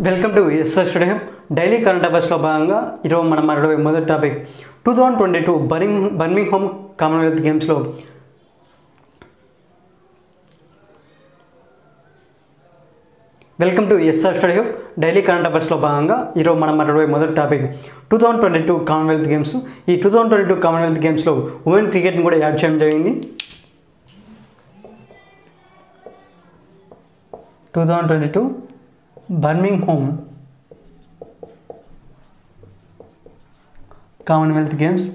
welcome to S S studio daily current అఫైర్స్లో భాగంగా ఈరోజు మనం మాట్లాడే మొదటి topic two thousand twenty two Birmingham Birmingham Commonwealth గేమ్స్లో welcome to S R studio daily current అఫైర్స్లో భాగంగా ఈరోజు మనం మాట్లాడే మొదటి topic two thousand twenty two Commonwealth games ఈ two thousand twenty two Commonwealth గేమ్స్లో ఉమెన్ క్రికెట్ని కూడా యాడ్ చేయడం జరిగింది two thousand twenty two Birmingham Commonwealth games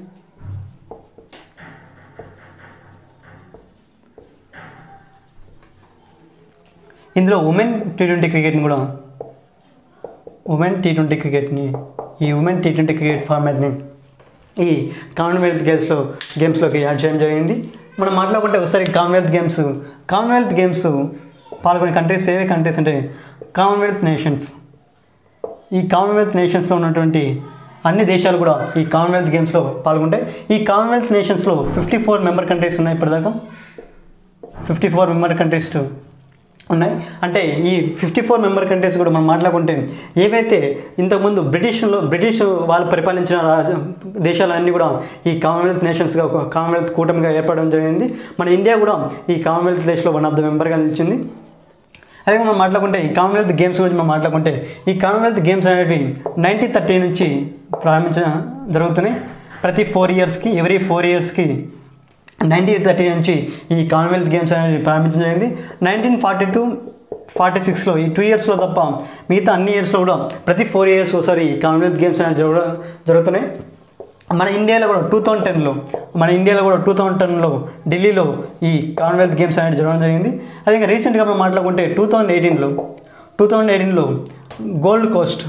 ఇందులో ఉమెన్ టీ ట్వంటీ క్రికెట్ని కూడా ఉమెన్ టీ ట్వంటీ క్రికెట్ని ఈ ఉమెన్ టీ ట్వంటీ క్రికెట్ ఫార్మాట్ని ఈ కామన్వెల్త్ గేమ్స్లో గేమ్స్లోకి యాడ్ చేయడం జరిగింది మనం మాట్లాడుకుంటే ఒకసారి కామన్వెల్త్ గేమ్స్ కామన్వెల్త్ గేమ్స్ పాల్గొనే కంట్రీస్ ఏవే కంట్రీస్ అంటే కామన్వెల్త్ నేషన్స్ ఈ కామన్వెల్త్ నేషన్స్లో ఉన్నటువంటి అన్ని దేశాలు కూడా ఈ కామన్వెల్త్ గేమ్స్లో పాల్గొంటాయి ఈ కామన్వెల్త్ నేషన్స్లో ఫిఫ్టీ ఫోర్ మెంబర్ కంట్రీస్ ఉన్నాయి ఇప్పటిదాకా ఫిఫ్టీ ఫోర్ మెంబర్ కంట్రీస్ ఉన్నాయి అంటే ఈ ఫిఫ్టీ ఫోర్ మెంబర్ కంట్రీస్ కూడా మనం మాట్లాడుకుంటే ఏవైతే ఇంతకుముందు బ్రిటిష్లో బ్రిటిష్ వాళ్ళు పరిపాలించిన రాజ దేశాలన్నీ కూడా ఈ కామన్వెల్త్ నేషన్స్గా ఒక కామన్వెల్త్ కూటమిగా ఏర్పడడం జరిగింది మన ఇండియా కూడా ఈ కామన్వెల్త్ దేశంలో వన్ ఆఫ్ ద మెంబర్గా నిలిచింది అదే మనం మాట్లాడుకుంటే ఈ కామన్వెల్త్ గేమ్స్ గురించి మనం మాట్లాడుకుంటే ఈ కామన్వెల్త్ గేమ్స్ అనేవి నైన్టీన్ థర్టీ నుంచి ప్రారంభించడం జరుగుతున్నాయి ప్రతి ఫోర్ ఇయర్స్కి ఎవ్రీ ఫోర్ ఇయర్స్కి నైన్టీన్ థర్టీ నుంచి ఈ కామన్వెల్త్ గేమ్స్ అనేది ప్రారంభించడం జరిగింది నైన్టీన్ ఫార్టీ టూ ఫార్టీ సిక్స్లో ఈ టూ ఇయర్స్లో తప్ప మిగతా అన్ని ఇయర్స్లో కూడా ప్రతి ఫోర్ ఇయర్స్ ఒకసారి ఈ కామన్వెల్త్ గేమ్స్ అనేవి జరగ జరుగుతున్నాయి మన ఇండియాలో కూడా టూ థౌజండ్ టెన్లో మన ఇండియాలో కూడా టూ థౌజండ్ టెన్లో ఢిల్లీలో ఈ కామన్వెల్త్ గేమ్స్ అనేది జరగడం జరిగింది అదే ఇంకా రీసెంట్గా మనం మాట్లాడుకుంటే టూ థౌజండ్ ఎయిటీన్లో టూ థౌజండ్ ఎయిటీన్లో Gold Coast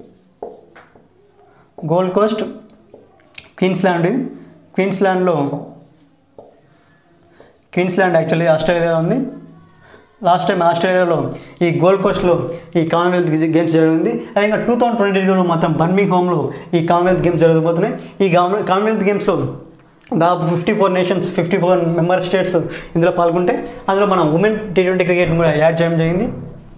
Gold Coast Queensland క్వీన్స్లాండ్లో క్వీన్స్లాండ్ యాక్చువల్లీ ఆస్ట్రేలియా ఉంది లాస్ట్ టైం ఆస్ట్రేలియాలో ఈ గోల్డ్ కోస్ట్లో ఈ కామన్వెల్త్ గేమ్స్ జరిగింది అదే ఇంకా టూ థౌసండ్ ట్వంటీ టూలో మాత్రం బర్మింగ్ హోమ్లో ఈ కామన్వెల్త్ గేమ్స్ జరగబోతున్నాయి ఈ కామన్వెల్త్ గేమ్స్లో దాదాపు fifty four nations fifty four member states ఇందులో పాల్గొంటే అందులో మనం ఉమెన్ టీ ట్వంటీ క్రికెట్ కూడా యాడ్ చేయడం జరిగింది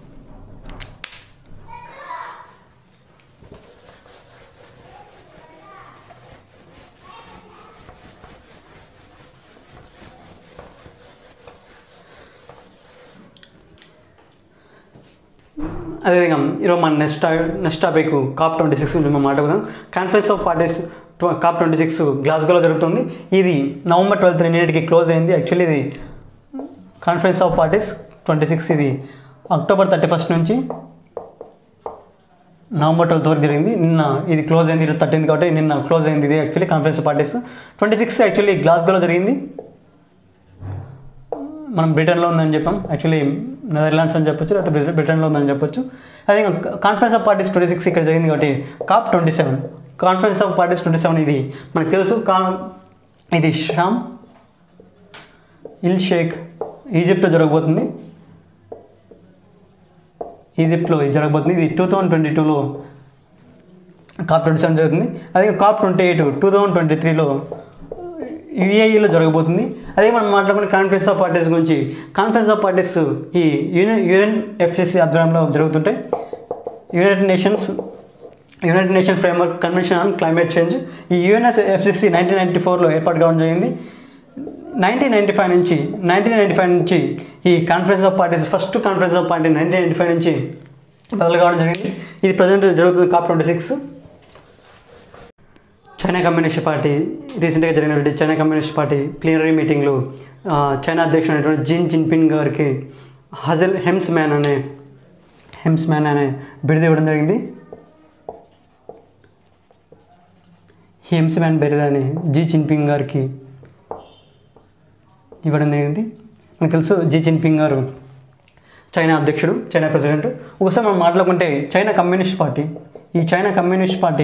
అదేవిధంగా ఈరోజు మన next next topic COP twenty six గురించి మనం మాట్లాడుకుందాం conference of parties COP twenty six గ్లాస్గోలో జరుగుతుంది ఇది నవంబర్ ట్వెల్త్ నిన్నటికి క్లోజ్ అయింది యాక్చువల్లీ ఇది conference of parties twenty six ఇది అక్టోబర్ థర్టీ ఫస్ట్ నుంచి నవంబర్ ట్వెల్త్ వరకు జరిగింది నిన్న ఇది క్లోజ్ అయింది ఇది థర్టీన్త్ కాబట్టి నిన్న క్లోజ్ అయింది ఇది actually conference of parties twenty six actually గ్లాస్గోలో జరిగింది మనం బ్రిటన్లో ఉందని చెప్పాం యాక్చువల్లీ నెదర్లాండ్స్ అని చెప్పొచ్చు లేకపోతే బ్రిట- బ్రిటన్లో ఉందని చెప్పొచ్చు అదే conference of parties twenty six ఇక్కడ జరిగింది కాబట్టి COP twenty seven conference of parties twenty seven ఇది మనకు తెలుసు కా ఇది షామ్ ఇల్ షేక్ ఈజిప్ట్లో జరగబోతుంది ఈజిప్ట్లో ఇది జరగబోతుంది ఇది టూ థౌజండ్ ట్వంటీ టూలో కాప్ ట్వంటీ సెవెన్ జరుగుతుంది అదే COP twenty eight two thousand twenty త్రీలో యుఏఈలో జరగబోతుంది అదే మనం మాట్లాడుకునే కాన్ఫరెన్స్ ఆఫ్ పార్టీస్ గురించి కాన్ఫరెన్స్ ఆఫ్ పార్టీస్ ఈ యూనియన్ యూఎన్ ఎఫ్సిసి ఆధ్వర్యంలో జరుగుతుంటాయి United Nations United Nation framework convention on climate change ఈ యుఎన్ఎస్ ఎఫ్సిసి నైన్టీన్ నైంటీ ఫోర్లో ఏర్పాటు కావడం జరిగింది నైన్టీన్ నైంటీ ఫైవ్ నుంచి నైన్టీన్ నైంటీ ఫైవ్ నుంచి ఈ conference of parties first conference of party nineteen ninety five నుంచి మొదలు కావడం జరిగింది ఇది ప్రజెంట్ జరుగుతుంది COP twenty six China communist party రీసెంట్గా జరిగినటువంటి చైనా కమ్యూనిస్ట్ పార్టీ ప్లీనరీ మీటింగ్లో ఆ, చైనా అధ్యక్షుడు అయినటువంటి జిన్ జిన్పిన్ గారికి హజల్ హెమ్స్ మ్యాన్ అనే హెమ్స్ మ్యాన్ అనే బిరుదు ఇవ్వడం జరిగింది హెమ్స్ మ్యాన్ బిరుదని జీ జిన్పింగ్ గారికి ఇవ్వడం జరిగింది మనకు తెలుసు జీ జిన్పింగ్ గారు చైనా అధ్యక్షుడు చైనా ప్రెసిడెంట్ ఒకసారి మనం మాట్లాడుకుంటే చైనా కమ్యూనిస్ట్ పార్టీ ఈ చైనా కమ్యూనిస్ట్ పార్టీ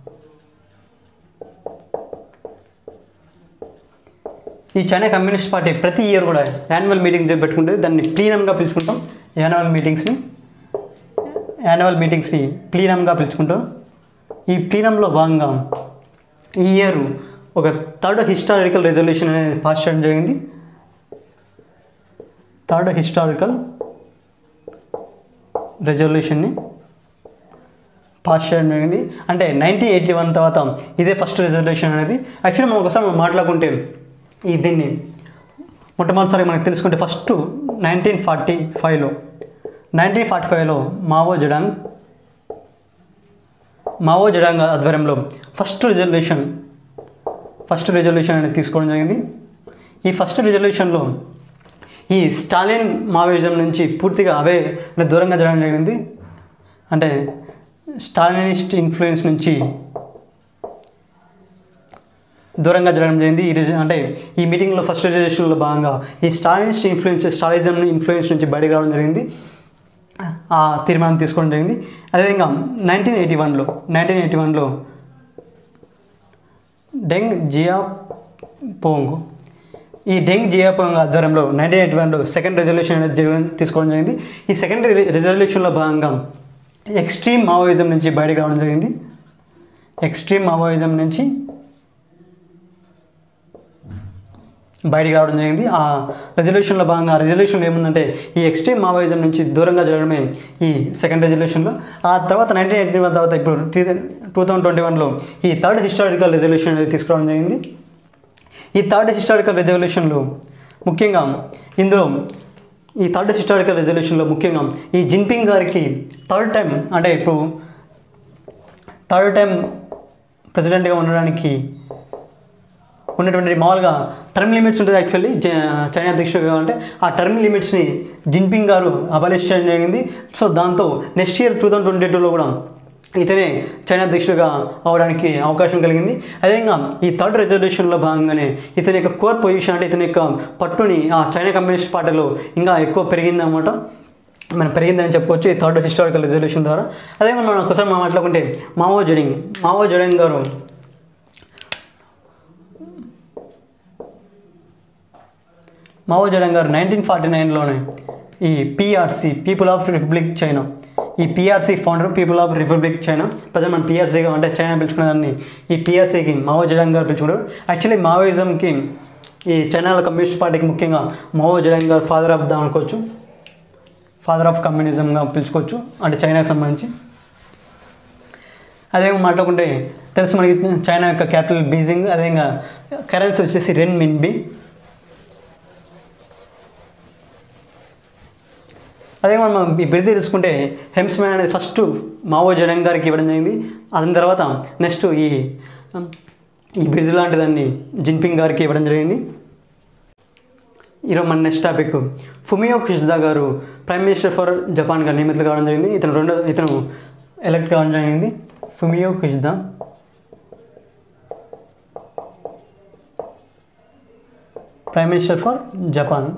ఈ చైనా కమ్యూనిస్ట్ పార్టీ ప్రతి ఇయర్ కూడా యాన్యువల్ మీటింగ్స్ పెట్టుకుంటుంది దాన్ని ప్లీనంగా పిలుచుకుంటాం యాన్యువల్ మీటింగ్స్ని యాన్యువల్ మీటింగ్స్ని ప్లీనంగా పిలుచుకుంటాం ఈ ప్లీనంలో భాగంగా ఈ ఇయర్ ఒక థర్డ్ హిస్టారికల్ రెజల్యూషన్ అనేది పాస్ చేయడం జరిగింది థర్డ్ హిస్టారికల్ రెజల్యూషన్ని పాస్ చేయడం జరిగింది అంటే నైన్టీన్ ఎయిటీ వన్ తర్వాత ఇదే ఫస్ట్ రిజల్యూషన్ అనేది యాక్చువల్లీ మనం ఒకసారి మనం మాట్లాడుకుంటే ఈ దీన్ని మొట్టమొదటిసారి మనకు తెలుసుకుంటే ఫస్ట్ నైన్టీన్ ఫార్టీ ఫైవ్లో నైన్టీన్ ఫార్టీ ఫైవ్లో మావో జడాంగ్ మావో జడాంగ్ ఆధ్వర్యంలో ఫస్ట్ రిజల్యూషన్ ఫస్ట్ రిజల్యూషన్ అనేది తీసుకోవడం జరిగింది ఈ ఫస్ట్ రిజల్యూషన్లో ఈ స్టాలిన్ మావోయిజం నుంచి పూర్తిగా అవే అంటే దూరంగా జరగడం జరిగింది అంటే స్టాలినిస్ట్ ఇన్ఫ్లుయెన్స్ నుంచి దూరంగా జరగడం జరిగింది ఈ రిజ అంటే ఈ మీటింగ్లో ఫస్ట్ రిజల్యూషన్లో భాగంగా ఈ స్టాలినిస్ట్ ఇన్ఫ్లుయెన్స్ స్టాలిజం ఇన్ఫ్లుయెన్స్ నుంచి బయటకు రావడం జరిగింది ఆ తీర్మానం తీసుకోవడం జరిగింది అదేవిధంగా నైన్టీన్ ఎయిటీ వన్లో నైన్టీన్ ఎయిటీ వన్లో డెంగ్ జియా పోంగ్ ఈ డెంగ్ జియాపోంగ్ ఆధ్వర్యంలో నైన్టీన్ ఎయిటీ వన్లో సెకండ్ రెజల్యూషన్ అనేది జరగడం తీసుకోవడం జరిగింది ఈ సెకండ్ రెజల్యూషన్లో భాగంగా ఎక్స్ట్రీమ్ మావోయిజం నుంచి బయటకు రావడం జరిగింది ఎక్స్ట్రీమ్ మావోయిజం నుంచి బయటికి రావడం జరిగింది ఆ రెజల్యూషన్లో భాగంగా ఆ రెజల్యూషన్లో ఏముందంటే ఈ ఎక్స్ట్రీమ్ మావోయిజం నుంచి దూరంగా జరగడమే ఈ సెకండ్ రెజల్యూషన్లో ఆ తర్వాత నైన్టీన్ ఎయిటీ వన్ తర్వాత ఇప్పుడు టూ థౌజండ్ ట్వంటీ వన్లో ఈ థర్డ్ హిస్టారికల్ రెజల్యూషన్ అనేది తీసుకురావడం జరిగింది ఈ థర్డ్ హిస్టారికల్ రెజల్యూషన్లో ముఖ్యంగా ఇందులో ఈ థర్డ్ హిస్టారికల్ రెజల్యూషన్లో ముఖ్యంగా ఈ జిన్పింగ్ గారికి థర్డ్ టైం అంటే ఇప్పుడు థర్డ్ టైం ప్రెసిడెంట్గా ఉండడానికి ఉన్నటువంటి మామూలుగా టర్మ్ లిమిట్స్ ఉంటుంది యాక్చువల్లీ చైనా అధ్యక్షుడిగా అంటే ఆ టర్మ్ లిమిట్స్ని జిన్పింగ్ గారు అబాలిష్ చేయడం జరిగింది సో దాంతో next year two thousand twenty టూలో కూడా ఇతనే చైనా అధ్యక్షుడిగా అవడానికి అవకాశం కలిగింది అదేవిధంగా ఈ థర్డ్ రెజల్యూషన్లో భాగంగానే ఇతని యొక్క కోర్ పొజిషన్ అంటే ఇతని యొక్క పట్టుని ఆ చైనా కమ్యూనిస్ట్ పార్టీలో ఇంకా ఎక్కువ పెరిగిందన్నమాట మనం పెరిగిందని చెప్పొచ్చు ఈ థర్డ్ హిస్టారికల్ రెజల్యూషన్ ద్వారా అదేవిధంగా మనం ఒకసారి మనం మాట్లాడుకుంటే మావో జడింగ్ మావో జడింగ్ గారు మావో జడంగ్ గారు నైన్టీన్ ఫార్టీ నైన్లోనే ఈ P R C people of republic China ఈ P R C founder people of republic China ప్రజలు మనం పిఆర్సీగా అంటే చైనా పిలుచుకునే దాన్ని ఈ పిఆర్సీకి మావో జడంగ్ గారు పిలుచుకుంటారు యాక్చువల్లీ మావోయిజంకి ఈ చైనాలో కమ్యూనిస్ట్ పార్టీకి ముఖ్యంగా మావో జడంగ్ గారు ఫాదర్ ఆఫ్ ద అనుకోవచ్చు ఫాదర్ ఆఫ్ కమ్యూనిజంగా పిలుచుకోవచ్చు అంటే చైనాకి సంబంధించి అదే మాట్లాడుకుంటే తెలుసు మనకి చైనా యొక్క క్యాపిటల్ బీజింగ్ అదేవిధంగా కరెన్సీ వచ్చేసి రెన్ మిన్బి అదే మనం ఈ బిరుదు తెలుసుకుంటే హెమ్స్మ్యాన్ అనేది ఫస్ట్ మావో జడంగ్ గారికి ఇవ్వడం జరిగింది అతని తర్వాత నెక్స్ట్ ఈ ఈ బిరుదు లాంటి దాన్ని జిన్పింగ్ గారికి ఇవ్వడం జరిగింది ఈరోజు మన నెక్స్ట్ టాపిక్ ఫుమియో కిష్దా గారు ప్రైమ్ మినిస్టర్ ఫర్ జపాన్గా నియమితులు కావడం జరిగింది ఇతను రెండో ఇతను ఎలక్ట్ కావడం జరిగింది Fumio Kishida prime minister for Japan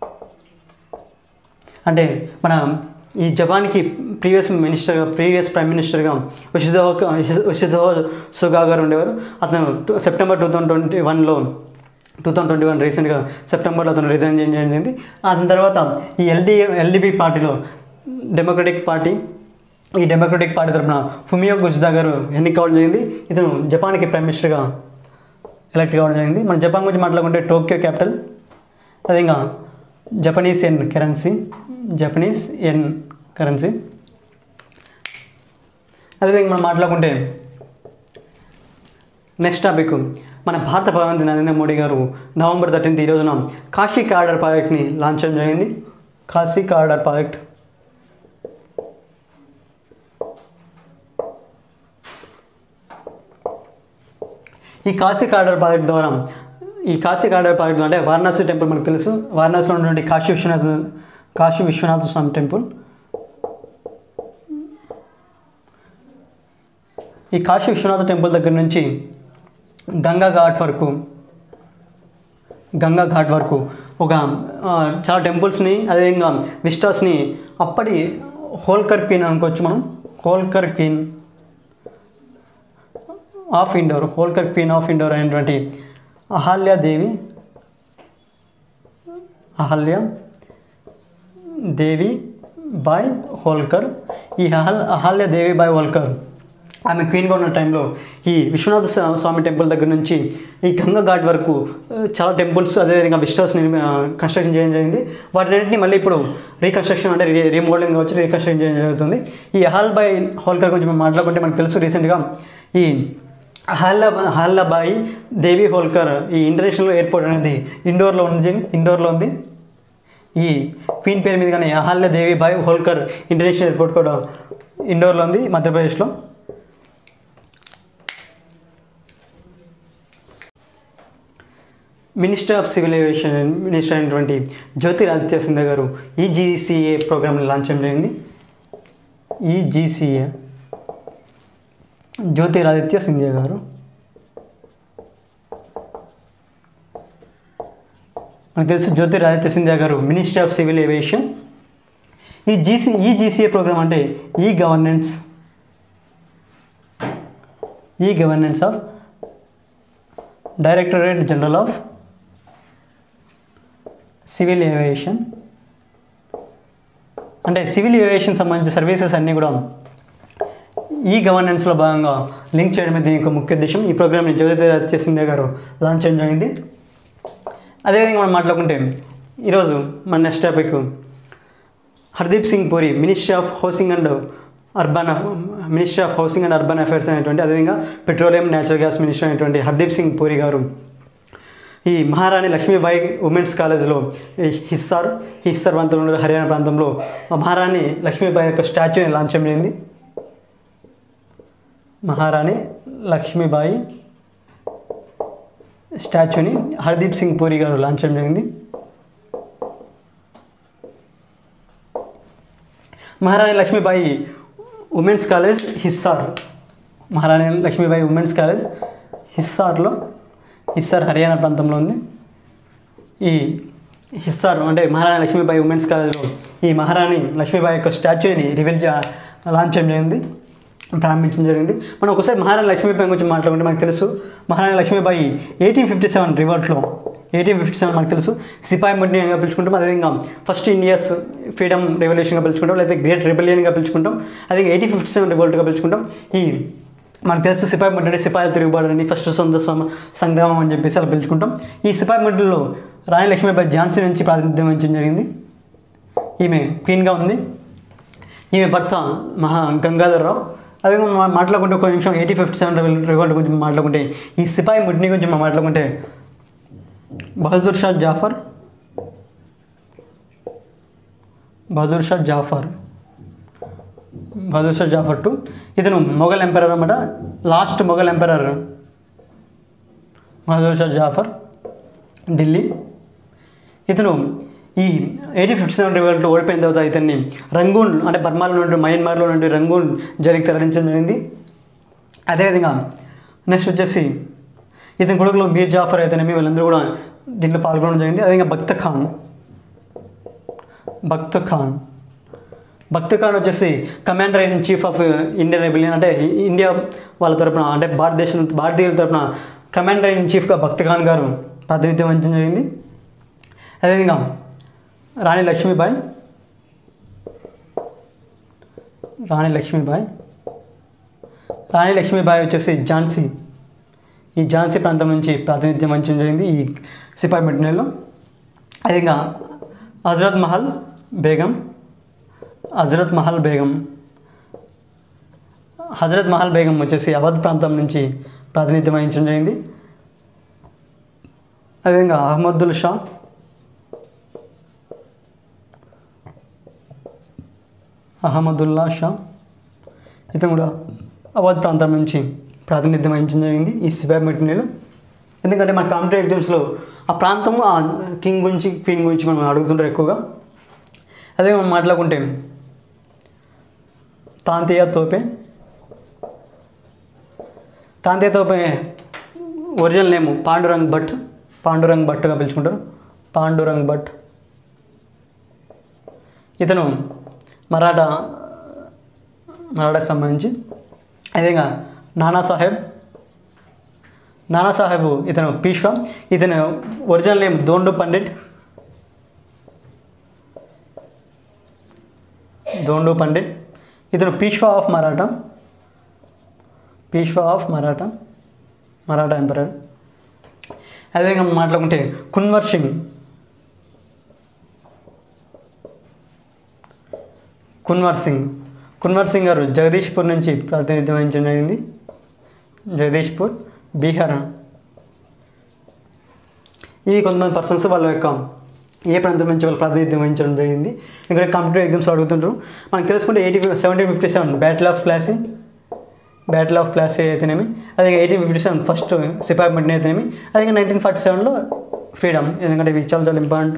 అంటే మన ఈ జపాన్కి ప్రీవియస్ మినిస్టర్గా ప్రీవియస్ ప్రైమ్ మినిస్టర్గా ఉషిదో ఉషిదో సుగా గారు ఉండేవారు అతను to- September two thousand twenty వన్లో టూ థౌజండ్ ట్వంటీ వన్ రీసెంట్గా సెప్టెంబర్లో అతను రిజైన్ చేయడం జరిగింది అతని తర్వాత ఈ ఎల్డి ఎల్డిబి పార్టీలో డెమోక్రటిక్ పార్టీ ఈ డెమోక్రటిక్ పార్టీ తరఫున ఫుమియో గుజ్దా గారు ఎన్నిక కావడం జరిగింది ఇతను జపాన్కి ప్రైమ్ మినిస్టర్గా ఎలక్ట్ కావడం జరిగింది మన జపాన్ గురించి మాట్లాడుకుంటే టోక్యో క్యాపిటల్ అదేవిధంగా Japanese yen currency Japanese yen currency అదేవిధంగా మనం మాట్లాడుకుంటే నెక్స్ట్ టాపిక్ మన భారత ప్రధాని నరేంద్ర మోడీ గారు నవంబర్ థర్టీన్త్ ఈ రోజున కాశీ కార్డర్ ప్రాజెక్ట్ని లాంచ్ చేయడం జరిగింది కాశీ కార్డర్ ప్రాజెక్ట్ ఈ కాశీ కార్డర్ ప్రాజెక్ట్ ద్వారా ఈ కాశీ కార్డర్ ప్రాజెక్ట్ అంటే వారణాసి టెంపుల్ మనకు తెలుసు వారణాసిలో ఉన్నటువంటి కాశీ విశ్వనాథ కాశీ విశ్వనాథ స్వామి టెంపుల్ ఈ కాశీ విశ్వనాథ టెంపుల్ దగ్గర నుంచి గంగా ఘాట్ వరకు గంగా ఘాట్ వరకు ఒక ఆ, చాలా టెంపుల్స్ని అదేవిధంగా విస్టాస్ని అప్పటి హోల్కర్ క్వీన్ అనుకోవచ్చు మనం Holkar queen of Indore Holkar queen of Indore అయినటువంటి అహల్యాదేవి అహల్య దేవి బాయ్ హోల్కర్ ఈ అహల్ అహల్య దేవి బాయ్ హోల్కర్ ఆమె క్వీన్గా ఉన్న టైంలో ఈ విశ్వనాథ స్వా- స్వామి టెంపుల్ దగ్గర నుంచి ఈ గంగా ఘాట్ వరకు ఆ, చాలా టెంపుల్స్ అదేవిధంగా విస్టాస్ కన్స్ట్రక్షన్ చేయడం జరిగింది వాటిన్నింటినీ మళ్ళీ ఇప్పుడు రీకన్స్ట్రక్షన్ అంటే రీ రీమోడలింగ్ కావచ్చు రీకన్స్ట్రక్షన్ చేయడం జరుగుతుంది ఈ హాల్బాయ్ హోల్కర్ గురించి మనం మాట్లాడుకుంటే మనకు తెలుసు రీసెంట్గా ఈ హాల్లా హాల్లాబాయి దేవి హోల్కర్ ఈ ఇంటర్నేషనల్ ఎయిర్పోర్ట్ అనేది ఇండోర్లో ఉంది ఇండోర్లో ఉంది ఈ క్వీన్ పేరు మీదుగానే అహల్య దేవిబాయి హోల్కర్ ఇంటర్నేషనల్ ఎయిర్పోర్ట్ కూడా ఇండోర్లో ఉంది మధ్యప్రదేశ్లో minister of civil aviation minister అయినటువంటి జ్యోతిరాదిత్య సింధా గారు ఈజీసీఏ ప్రోగ్రామ్ని లాంచ్ చేయడం జరిగింది ఈజీసీఏ జ్యోతిరాదిత్య సింధియా గారు మనకు తెలుసు జ్యోతిరాదిత్య సింధియా గారు మినిస్టర్ ఆఫ్ సివిల్ ఏవియేషన్ ఈ జీసీ ఈ జీసీఏ ప్రోగ్రామ్ అంటే ఈ గవర్నెన్స్ ఈ governance of directorate general of civil aviation అంటే సివిల్ ఏవియేషన్ సంబంధించిన సర్వీసెస్ అన్నీ కూడా ఈ గవర్నెన్స్లో భాగంగా లింక్ చేయడమే దీని యొక్క ముఖ్య ఉద్దేశం ఈ ప్రోగ్రామ్ని జ్యోతిరాదిత్య సింధియా గారు లాంచ్ చేయడం జరిగింది అదేవిధంగా మనం మాట్లాడుకుంటే ఈరోజు మన next topic Hardeep Singh Puri ministry of housing and urban ministry of housing and urban affairs అనేటువంటి అదేవిధంగా పెట్రోలియం న్యాచురల్ గ్యాస్ మినిస్టర్ అయినటువంటి హర్దీప్ సింగ్ పూరి గారు ఈ మహారాణి లక్ష్మీబాయి ఉమెన్స్ కాలేజ్లో ఈ హిస్సార్ హిస్సార్ ప్రాంతంలో హర్యానా ప్రాంతంలో మహారాణి లక్ష్మీబాయి యొక్క స్టాచ్యూని లాంచ్ చేయడం మహారాణి లక్ష్మీబాయి స్టాచ్యూని హర్దీప్ సింగ్ పూరి గారు లాంచ్ చేయడం జరిగింది మహారాణి Lakshmibai women's college Hisar Maharani Lakshmibai women's college హిస్సార్లో హిస్సార్ హర్యానా ప్రాంతంలో ఉంది ఈ హిస్సార్ అంటే మహారాణి లక్ష్మీబాయి ఉమెన్స్ కాలేజ్లో ఈ మహారాణి లక్ష్మీబాయి యొక్క స్టాచ్యూని రివీల్ లాంచ్ చేయడం జరిగింది ప్రారంభించడం జరిగింది మనం ఒకసారి మహారాణి లక్ష్మీబాయి గురించి మాట్లాడుకుంటే మనకు తెలుసు Maharani Lakshmibai eighteen fifty seven రివర్ట్లో ఎయిటీన్ ఫిఫ్టీ సెవెన్ మనకు తెలుసు సిపాయి ముట్టిగా పిలుచుకుంటాం అదేవిధంగా ఫస్ట్ ఇండియాస్ ఫ్రీడమ్ రెవల్యూషన్గా పిలుచుకుంటాం లేదా గ్రేట్ రెబలియన్గా పిలుచుకుంటాం అదే ఎయిటీన్ ఫిఫ్టీ సెవెన్ రివోల్ట్గా పిలుచుకుంటాం ఈ మనకు తెలుసు సిపాయి ముట్టడి సిపాయి తిరుగుబాటు అని ఫస్ట్ సొంత సమ- సంగ్రామం అని చెప్పేసి అలా పిలుచుకుంటాం ఈ సిపాయి ముట్టడిలో రాణి లక్ష్మీబాయి ఝాన్సీ నుంచి ప్రాతినిధ్యం వహించడం జరిగింది ఈమె క్వీన్గా ఉంది ఈమె భర్త మహా గంగాధర్రావు అదే మనం మాట్లాడుకుంటే ఒక నిమిషం ఎయిటీ ఫిఫ్టీ సెవెన్ రివోల్ట్ గురించి మాట్లాడుకుంటే ఈ సిపాయి ముట్ని గురించి మనం మాట్లాడుకుంటే బహదూర్ షా జాఫర్ బహదూర్ షా జాఫర్ బహదూర్ షా జాఫర్ టు ఇతను మొఘల్ ఎంపరర్ అన్నమాట లాస్ట్ మొఘల్ ఎంపరర్ బహదూర్ షా జాఫర్ ఢిల్లీ ఇతను ఈ ఎయిటీ ఫిఫ్టీ సెవెన్ రివల్ట్లో ఓడిపోయిన తర్వాత ఇతన్ని రంగూన్ అంటే బర్మాలో నుండి మయన్మార్లో నుండి రంగూన్ జైలుకి తరలించడం జరిగింది అదేవిధంగా నెక్స్ట్ వచ్చేసి ఇతని కొడుకులు మీర్ జాఫర్ అయితేనేమి వీళ్ళందరూ కూడా దీంట్లో పాల్గొనడం జరిగింది అదేవిధంగా భక్త ఖాన్ భక్త ఖాన్ భక్త ఖాన్ వచ్చేసి commander in chief of Indian rebellion అంటే ఇండియా వాళ్ళ తరపున అంటే భారతదేశం భారతీయుల తరపున కమాండర్ ఇన్ చీఫ్గా భక్త ఖాన్ గారు ప్రాతినిధ్యం వహించడం జరిగింది అదేవిధంగా రాణి లక్ష్మీబాయి రాణి లక్ష్మీబాయి రాణి లక్ష్మీబాయి వచ్చేసి ఝాన్సీ ఈ ఝాన్సీ ప్రాంతం నుంచి ప్రాతినిధ్యం వహించడం జరిగింది ఈ సిపాయి మెట్టినలో అదేవిధంగా హజరత్ మహల్ బేగం హజరత్ మహల్ బేగం హజరత్ మహల్ బేగం వచ్చేసి అవధ్ ప్రాంతం నుంచి ప్రాతినిధ్యం వహించడం జరిగింది అదేవిధంగా అహ్మదుల్ షా అహ్మదుల్లా షా ఇతను కూడా అవధ్ ప్రాంతం నుంచి ప్రాతినిధ్యం వహించడం జరిగింది ఈ సిపాయి మెటీరియల్ ఎందుకంటే మన కాంపిటేటివ్ ఎగ్జామ్స్లో ఆ ప్రాంతం ఆ కింగ్ గురించి క్వీన్ గురించి మనం అడుగుతుంటారు ఎక్కువగా అదే మనం మాట్లాడుకుంటే తాంతీయ తోపే తాంతీయ తోపే ఒరిజినల్ నేమ్ పాండురంగ్ భట్ పాండురంగ్ భట్గా పిలుచుకుంటారు పాండురంగ్ భట్ ఇతను మరాఠా మరాఠాకి సంబంధించి అదేవిధంగా నానాసాహెబ్ నానాసాహెబ్ ఇతను పీష్వా ఇతను ఒరిజినల్ నేమ్ దోండు పండిట్ దోండు పండిట్ ఇతను Peshwa of Maratha Peshwa of Maratha Maratha emperor అదేవిధంగా మాట్లాడుకుంటే కున్వర్ సింగ్ కున్వర్ సింగ్ కున్వర్ సింగ్ గారు జగదీష్పూర్ నుంచి ప్రాతినిధ్యం వహించడం జరిగింది జగదీష్పూర్ బీహార్ ఇవి కొంతమంది పర్సన్స్ వాళ్ళ యొక్క ఏ ప్రాంతం నుంచి వాళ్ళు ప్రాతినిధ్యం వహించడం జరిగింది ఇక్కడ కంప్యూటర్ ఎగ్జామ్స్ అడుగుతుంటారు మనకు తెలుసుకుంటే eighty seventeen fifty seven battle of Plassey battle of Plassey అయితేనేమి అదే ఎయిటీన్ ఫిఫ్టీ సెవెన్ ఫస్ట్ సిపాయి మట్టిన అయితేనేమి అదే నైన్టీన్ ఫార్టీ సెవెన్లో ఫ్రీడమ్ ఎందుకంటే ఇవి చాలా చాలా ఇంపార్టెంట్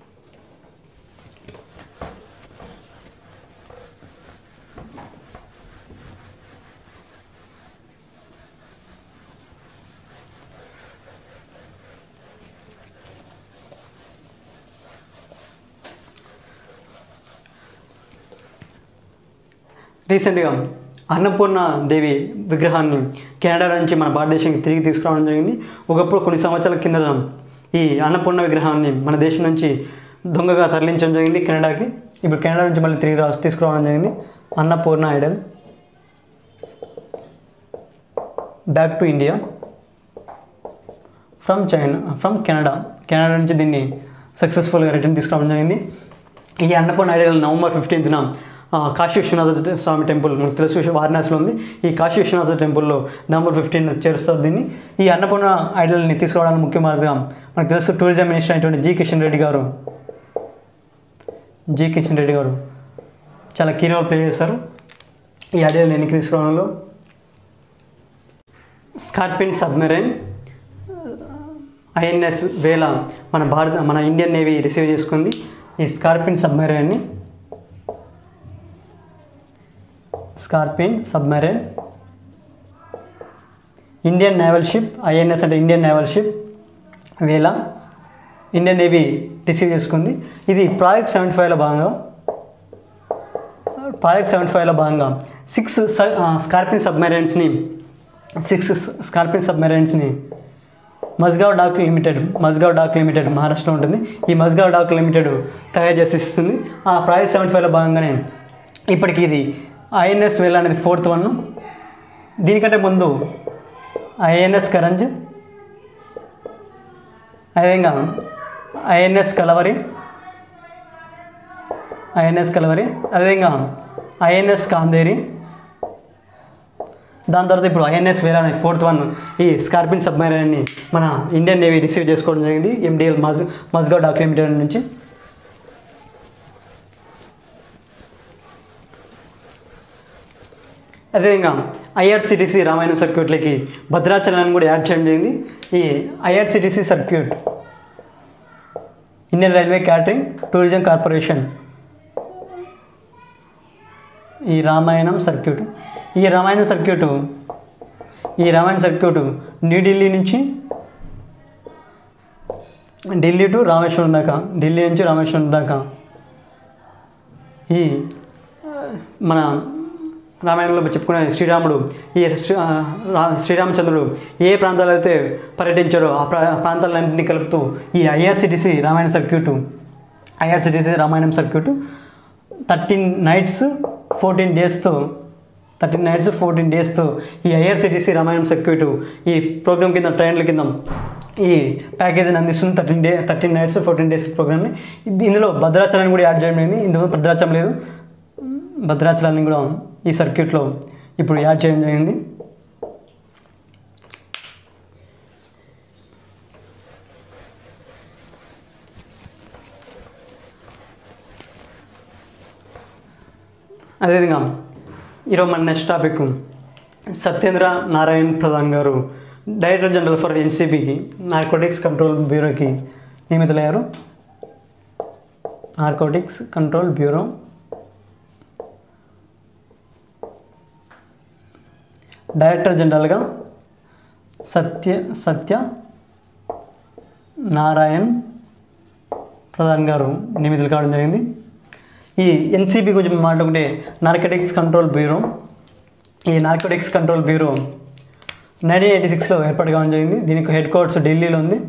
రీసెంట్గా అన్నపూర్ణ దేవి విగ్రహాన్ని కెనడా నుంచి మన భారతదేశానికి తిరిగి తీసుకురావడం జరిగింది ఒకప్పుడు కొన్ని సంవత్సరాల కింద ఈ అన్నపూర్ణ విగ్రహాన్ని మన దేశం నుంచి దొంగగా తరలించడం జరిగింది కెనడాకి ఇప్పుడు కెనడా నుంచి మళ్ళీ తిరిగి రా తీసుకురావడం జరిగింది Annapurna idol back to India from China from Canada Canada నుంచి దీన్ని సక్సెస్ఫుల్గా రిటర్న్ తీసుకురావడం జరిగింది ఈ అన్నపూర్ణ ఐడల్ నవంబర్ ఫిఫ్టీన్త్న కాశీ విశ్వనాథ స్వామి టెంపుల్ మనకు తెలుసు వారణాసిలో ఉంది ఈ కాశీ విశ్వనాథ టెంపుల్లో నవంబర్ ఫిఫ్టీన్ చేరుస్తారు దీన్ని ఈ అన్నపూర్ణ ఐడల్ని తీసుకురావడానికి ముఖ్య మార్గం మనకు తెలుసు టూరిజం మినిస్టర్ అయినటువంటి జి కిషన్ రెడ్డి గారు జి కిషన్ రెడ్డి గారు చాలా కీ రోల్ ప్లే చేస్తారు ఈ ఐడియాని వెనక్కి తీసుకురావడంలో స్కార్పిన్ సబ్మెరైన్ ఐఎన్ఎస్ వేల మన భారత మన ఇండియన్ నేవీ రిసీవ్ చేసుకుంది ఈ స్కార్పిన్ సబ్మెరైన్ని Scorpene submarine Indian naval ship I N S అంటే Indian naval ship Vela Indian navy receive చేసుకుంది ఇది ప్రాజెక్ట్ సెవెంటీ ఫైవ్లో భాగంగా ప్రాజెక్ట్ సెవెంటీ ఫైవ్లో భాగంగా సిక్స్ స్కార్పిన్ సబ్మెరైన్స్ని సిక్స్ స్కార్పిన్ సబ్మెరైన్స్ని Mazagon dock limited Mazagon dock limited మహారాష్ట్రలో ఉంటుంది ఈ మజ్గావ్ డాక్ లిమిటెడ్ తయారు చేసి ఇస్తుంది ఆ ప్రాజెక్ట్ సెవెంటీ ఫైవ్లో భాగంగానే ఇప్పటికి ఇది ఐఎన్ఎస్ వేల్ అనేది ఫోర్త్ వన్ దీనికంటే ముందు ఐఎన్ఎస్ కరంజ్ అదేవిధంగా ఐఎన్ఎస్ కలవరి ఐఎన్ఎస్ కలవరి అదేవిధంగా ఐఎన్ఎస్ కాందేరి దాని తర్వాత ఇప్పుడు ఐఎన్ఎస్ వేల అనే ఫోర్త్ వన్ ఈ స్కార్పిన్ సబ్మెరైన్ని మన ఇండియన్ నేవీ రిసీవ్ చేసుకోవడం జరిగింది M D L Mazagon Mazagon dock limited నుంచి అదేవిధంగా ఐఆర్సిటీసీ రామాయణం సర్క్యూట్లకి భద్రాచలాన్ని కూడా యాడ్ చేయడం జరిగింది ఈ IRCTC circuit Indian railway catering tourism corporation ఈ రామాయణం సర్క్యూట్ ఈ రామాయణం సర్క్యూట్ ఈ రామాయణ సర్క్యూట్ న్యూఢిల్లీ నుంచి ఢిల్లీ టు రామేశ్వరం దాకా ఢిల్లీ నుంచి రామేశ్వరం దాకా ఈ ఆ, మన రామాయణంలో చెప్పుకునే శ్రీరాముడు ఈ శ్రీ- ఆ, రా- శ్రీరామచంద్రుడు ఏ ప్రాంతాలు అయితే పర్యటించాడో ఆ ప్రా ప్రాంతాలన్నింటినీ కలుపుతూ ఈ IRCTC Ramayana circuit IRCTC Ramayanam circuit thirteen nights fourteen డేస్తో థర్టీన్ నైట్స్ ఫోర్టీన్ డేస్తో ఈ ఐఆర్సిటీసీ రామాయణం సర్క్యూట్ ఈ ప్రోగ్రామ్ కింద ట్రైన్ల కింద ఈ ప్యాకేజీని అందిస్తుంది thirteen day thirteen nights fourteen days ప్రోగ్రామ్ని ఇది- ఇందులో భద్రాచలాన్ని కూడా యాడ్ చేయడం జరిగింది ఇందులో భద్రాచలం లేదు భద్రాచలాన్ని కూడా ఈ సర్క్యూట్లో ఇప్పుడు యాడ్ చేయడం జరిగింది అదేవిధంగా ఈరోజు మన next topic Satyendra Narayan Pradhan garu director general for ఎన్సీబీకి నార్కోటిక్స్ కంట్రోల్ బ్యూరోకి నియమితులయ్యారు నార్కోటిక్స్ కంట్రోల్ బ్యూరో డైరెక్టర్ జనరల్గా సత్య సత్య నారాయణ్ ప్రధాన్ గారు నియమితులు కావడం జరిగింది ఈ ఎన్సీబీ గురించి మాట్లాడుకుంటే నార్కటిక్స్ కంట్రోల్ బ్యూరో ఈ narcotics control bureau nineteen eighty సిక్స్లో ఏర్పాటు కావడం జరిగింది దీనికి హెడ్ క్వార్టర్స్ ఢిల్లీలో ఉంది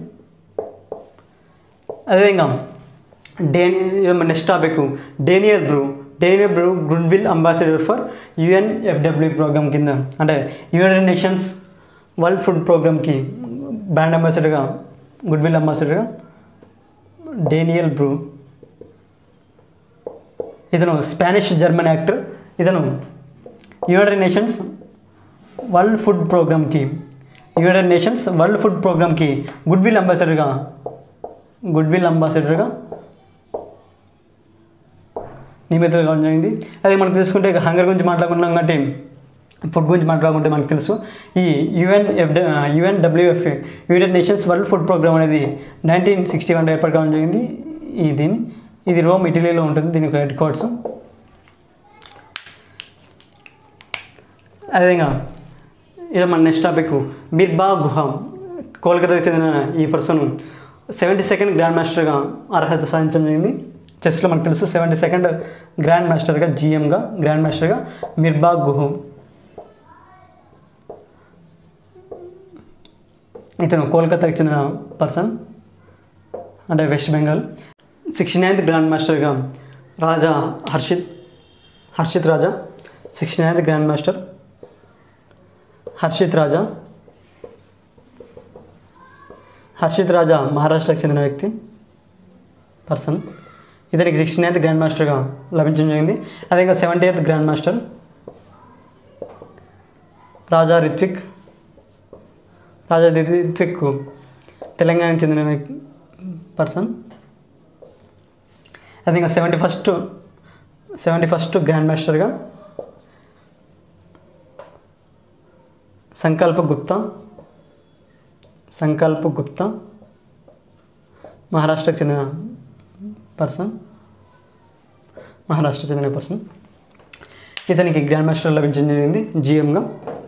అదేవిధంగా డేని నెక్స్ట్ టాపిక్ డేనియల్ బ్రూ డైలీ goodwill ambassador for UNFW program కింద అంటే యునైటెడ్ నేషన్స్ వరల్డ్ ఫుడ్ ప్రోగ్రామ్కి బ్రాండ్ అంబాసిడర్గా గుడ్ విల్ అంబాసిడర్గా డేనియల్ బ్రూ ఇతను స్పానిష్ జర్మన్ యాక్టర్ ఇతను యునైటెడ్ నేషన్స్ వరల్డ్ ఫుడ్ ప్రోగ్రామ్కి యునైటెడ్ నేషన్స్ వరల్డ్ ఫుడ్ ప్రోగ్రామ్కి గుడ్ విల్ అంబాసిడర్గా గుడ్ విల్ అంబాసిడర్గా నియమితులు కావడం జరిగింది అదే మనకు తెలుసుకుంటే ఇక హంగర్ గురించి మాట్లాడుకున్నాం కాబట్టి ఫుడ్ గురించి మాట్లాడుకుంటే మనకు తెలుసు ఈ UN F UN WF united nations world food program అనేది నైన్టీన్ సిక్స్టీ వన్ ఏర్పాటు కావడం జరిగింది ఈ దీని ఇది రోమ్ ఇటలీలో ఉంటుంది దీని యొక్క హెడ్ క్వార్టర్స్ అదేవిధంగా ఇలా మన నెక్స్ట్ టాపిక్ బిర్బా గుహ కోల్కతాకి చెందిన ఈ పర్సన్ సెవెంటీ సెకండ్ గ్రాండ్ మాస్టర్గా అర్హత సాధించడం జరిగింది చెస్లో మనకు తెలుసు సెవెంటీ సెకండ్ గ్రాండ్ మాస్టర్గా జిఎంగా గ్రాండ్ మాస్టర్గా మిర్బా గుహ ఇతను కోల్కతాకి చెందిన పర్సన్ అంటే West Bengal sixty ninth grandmaster Raja Harshit Harshit Raja sixty ninth grandmaster Harshit Raja Harshit Raja మహారాష్ట్రకు చెందిన వ్యక్తి పర్సన్ ఇతనికి సిక్స్టీ నైన్త్ గ్రాండ్ మాస్టర్గా లభించడం జరిగింది అదేవిధంగా seventy eighth grandmaster Raja Ritvik Raja Ritvik తెలంగాణకు చెందిన వ్యక్తి పర్సన్ అదేవిధంగా seventy first seventy first grand మాస్టర్గా సంకల్ప గుప్తా సంకల్ప గుప్తా మహారాష్ట్రకు చెందిన పర్సన్ మహారాష్ట్ర చెందిన పర్సన్ ఇతనికి గ్రాండ్ మాస్టర్ లభించడం జరిగింది జిఎంగా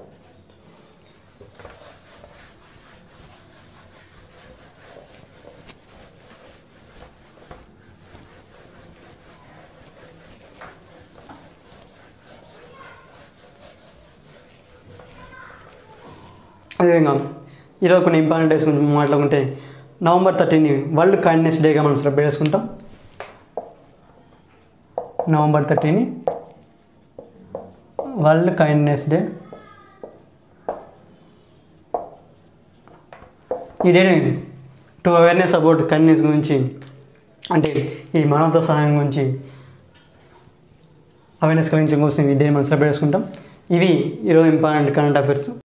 అదేవిధంగా ఈరోజు కొన్ని ఇంపార్టెంట్ డేస్ గురించి మాట్లాడుకుంటే నవంబర్ థర్టీని వరల్డ్ కైండ్నెస్ డేగా మనం సెలబ్రేట్ చేసుకుంటాం నవంబర్ థర్టీని వరల్డ్ కైండ్నెస్ డే ఈ డేని టు అవేర్నెస్ అబౌట్ కైండ్నెస్ గురించి అంటే ఈ మానవతా సహాయం గురించి అవేర్నెస్ కలిగించడం కోసం ఈ డే మనం సెలబ్రేట్ చేసుకుంటాం ఇవి ఈరోజు ఇంపార్టెంట్ కరెంట్ అఫైర్స్